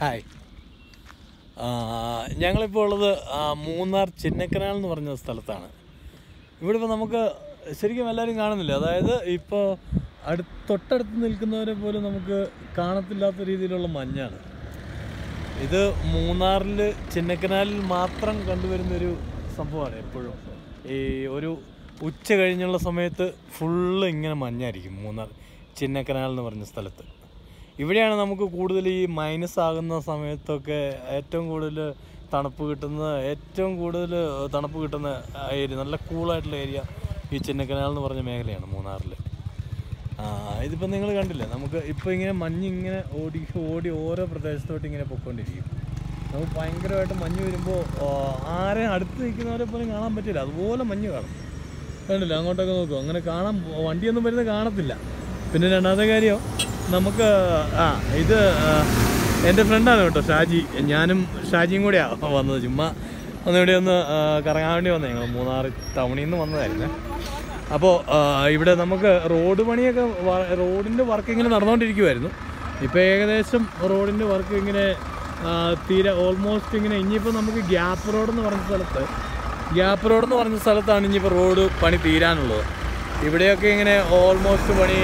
hi ആ, ഞങ്ങളിപ്പോൾ ഉള്ളത് ആ, മൂന്നാർ ചിന്നക്കനാൽ എന്ന് പറഞ്ഞ സ്ഥലത്താണ് ഇവിടെ ഇപ്പോൾ നമുക്ക് ശരിക്കും എല്ലാവരും കാണുന്നില്ല അതായത് ഇപ്പോൾ അടു തൊട്ടടുത്ത് നിൽക്കുന്നവരെ പോലും നമുക്ക് കാണത്തില്ലാത്ത രീതിയിലുള്ള മഞ്ഞാണ് ഇത് മൂന്നാറിൽ ചിന്നക്കനാലിൽ മാത്രം കണ്ടുവരുന്ന ഒരു സംഭവമാണ് എപ്പോഴും ഈ ഒരു ഉച്ച കഴിഞ്ഞുള്ള സമയത്ത് ഫുള്ള് ഇങ്ങനെ മഞ്ഞായിരിക്കും മൂന്നാർ ചിന്നക്കനാൽ എന്ന് പറഞ്ഞ സ്ഥലത്ത് ഇവിടെയാണ് നമുക്ക് കൂടുതൽ ഈ മൈനസ് ആകുന്ന സമയത്തൊക്കെ ഏറ്റവും കൂടുതൽ തണുപ്പ് കിട്ടുന്ന ഏറ്റവും കൂടുതൽ തണുപ്പ് കിട്ടുന്ന ഏരിയ നല്ല കൂളായിട്ടുള്ള ഏരിയ ഈ ചിന്നക്കനാൽ എന്ന് പറഞ്ഞ മേഖലയാണ് മൂന്നാറിൽ ആ ഇതിപ്പോൾ നിങ്ങൾ കണ്ടില്ലേ നമുക്ക് ഇപ്പോൾ ഇങ്ങനെ മഞ്ഞ് ഇങ്ങനെ ഓടി ഓടി ഓരോ പ്രദേശത്തോട്ട് ഇങ്ങനെ പൊയ്ക്കൊണ്ടിരിക്കും നമുക്ക് ഭയങ്കരമായിട്ട് മഞ്ഞ് വരുമ്പോൾ ആരെയും അടുത്ത് നിൽക്കുന്നവരെ പോലും കാണാൻ പറ്റില്ല അതുപോലെ മഞ്ഞ് കാണും കണ്ടില്ല അങ്ങോട്ടൊക്കെ നോക്കും അങ്ങനെ കാണാൻ വണ്ടിയൊന്നും വരുന്നത് കാണത്തില്ല പിന്നെ രണ്ടാമത്തെ കാര്യം നമുക്ക് ആ ഇത് ആ, എൻ്റെ ഫ്രണ്ടാണ് കേട്ടോ ഷാജി ഞാനും ഷാജിയും കൂടെയാണ് വന്നത് ചുമ്മാ ഒന്ന് ഇവിടെ ഒന്ന് ആ, കറങ്ങാൻ വേണ്ടി വന്നത് ഞങ്ങൾ മൂന്നാർ ടൗണിൽ നിന്ന് വന്നതായിരുന്നേ അപ്പോൾ ഇവിടെ നമുക്ക് റോഡ് പണിയൊക്കെ വ- റോഡിൻ്റെ വർക്ക് ഇങ്ങനെ നടന്നുകൊണ്ടിരിക്കുമായിരുന്നു ഇപ്പോൾ ഏകദേശം റോഡിൻ്റെ വർക്ക് ഇങ്ങനെ ആ, തീരെ ഓൾമോസ്റ്റ് ഇങ്ങനെ ഇനിയിപ്പോൾ നമുക്ക് ഗ്യാപ്പ് റോഡ് എന്ന് പറഞ്ഞ സ്ഥലത്ത് ഗ്യാപ്പ് റോഡ് എന്ന് പറഞ്ഞ സ്ഥലത്താണ് ഇനിയിപ്പോൾ റോഡ് പണി തീരാനുള്ളത് ഇവിടെയൊക്കെ ഇങ്ങനെ ഓൾമോസ്റ്റ് പണി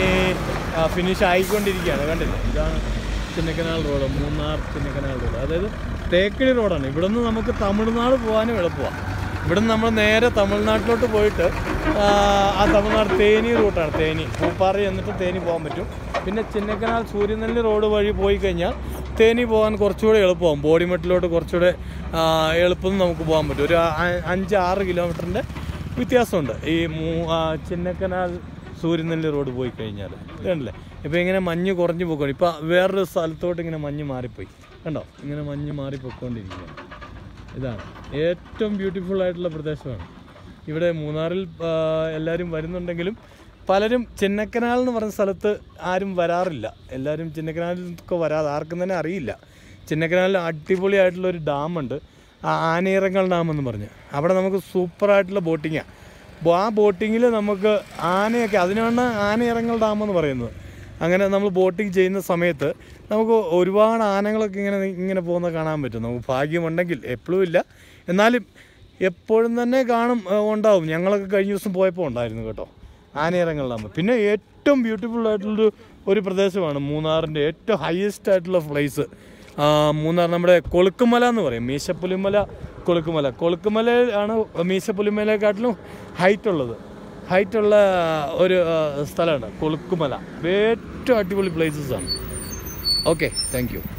ഫിനിഷ് ആയിക്കൊണ്ടിരിക്കുകയാണ് കണ്ടില്ലേ ഇതാണ് ചിന്നക്കനാൽ റോഡ് മൂന്നാർ ചിന്നക്കനാൽ റോഡ് അതായത് തേക്കടി റോഡാണ് ഇവിടെ നിന്ന് നമുക്ക് തമിഴ്നാട് പോകാനും എളുപ്പമാണ് ഇവിടെ നിന്ന് നമ്മൾ നേരെ തമിഴ്നാട്ടിലോട്ട് പോയിട്ട് ആ, ആ തമിഴ്നാട് തേനി റൂട്ടാണ് തേനി പൂപ്പാറ എന്നിട്ട് തേനി പോകാൻ പറ്റും പിന്നെ ചിന്നക്കനാൽ സൂര്യനെല്ലി റോഡ് വഴി പോയി കഴിഞ്ഞാൽ തേനി പോകാൻ കുറച്ചുകൂടെ എളുപ്പമാകും ബോഡിമെട്ടിലോട്ട് കുറച്ചുകൂടെ ആ, എളുപ്പം നമുക്ക് പോകാൻ പറ്റും ഒരു അ- അഞ്ച് ആറ് കിലോമീറ്ററിൻ്റെ വ്യത്യാസമുണ്ട് ഈ മൂ ആ, ചിന്നക്കനാൽ സൂര്യനെല്ലി റോഡ് പോയി കഴിഞ്ഞാൽ കണ്ടില്ലേ ഇപ്പോൾ ഇങ്ങനെ മഞ്ഞ് കുറഞ്ഞു പോയിക്കൊണ്ട് ഇപ്പോൾ വേറൊരു സ്ഥലത്തോട്ട് ഇങ്ങനെ മഞ്ഞ് മാറിപ്പോയി കണ്ടോ ഇങ്ങനെ മഞ്ഞ് മാറി പൊയ്ക്കൊണ്ടിരിക്കുകയാണ് ഇതാണ് ഏറ്റവും ബ്യൂട്ടിഫുൾ ആയിട്ടുള്ള പ്രദേശമാണ് ഇവിടെ മൂന്നാറിൽ ആ, എല്ലാവരും വരുന്നുണ്ടെങ്കിലും പലരും ചിന്നക്കനാൽ എന്ന് പറഞ്ഞ സ്ഥലത്ത് ആരും വരാറില്ല എല്ലാവരും ചിന്നക്കനാലിലൊക്കെ വരാതെ ആർക്കും തന്നെ അറിയില്ല ചിന്നക്കനാലിൽ അടിപൊളിയായിട്ടുള്ള ഒരു ഡാമുണ്ട് ആ ആനയിറങ്ങൽ ഡാം എന്ന് പറഞ്ഞ് അവിടെ നമുക്ക് സൂപ്പറായിട്ടുള്ള ബോട്ടിങ്ങാണ് അപ്പോൾ ആ ബോട്ടിങ്ങിൽ നമുക്ക് ആനയൊക്കെ അതിനാണ് ആനയിറങ്ങൽ ഡാം എന്ന് പറയുന്നത് അങ്ങനെ നമ്മൾ ബോട്ടിങ് ചെയ്യുന്ന സമയത്ത് നമുക്ക് ഒരുപാട് ആനകളൊക്കെ ഇങ്ങനെ ഇങ്ങനെ പോകുന്ന കാണാൻ പറ്റും നമുക്ക് ഭാഗ്യമുണ്ടെങ്കിൽ എപ്പോഴും ഇല്ല എന്നാലും എപ്പോഴും തന്നെ കാണും ഏ, ഉണ്ടാവും ഞങ്ങളൊക്കെ കഴിഞ്ഞ ദിവസം പോയപ്പോൾ ഉണ്ടായിരുന്നു കേട്ടോ ആനയിറങ്ങൽ ഡാം പിന്നെ ഏറ്റവും ബ്യൂട്ടിഫുൾ ആയിട്ടുള്ളൊരു ഒരു പ്രദേശമാണ് മൂന്നാറിൻ്റെ ഏറ്റവും ഹയസ്റ്റ് ആയിട്ടുള്ള പ്ലേസ് മൂന്നാർ നമ്മുടെ കൊളുക്കുമല എന്ന് പറയും മീശപ്പുലിമല കൊളുക്കുമല കൊളുക്കുമല ആണ് മീശപ്പുലിമലയെക്കാട്ടിലും ഹൈറ്റ് ഉള്ളത് ഹൈറ്റുള്ള ഒരു ആ, സ്ഥലമാണ് കൊളുക്കുമല ഏറ്റവും അടിപൊളി പ്ലേസസ് ആണ് ഓക്കെ താങ്ക് യു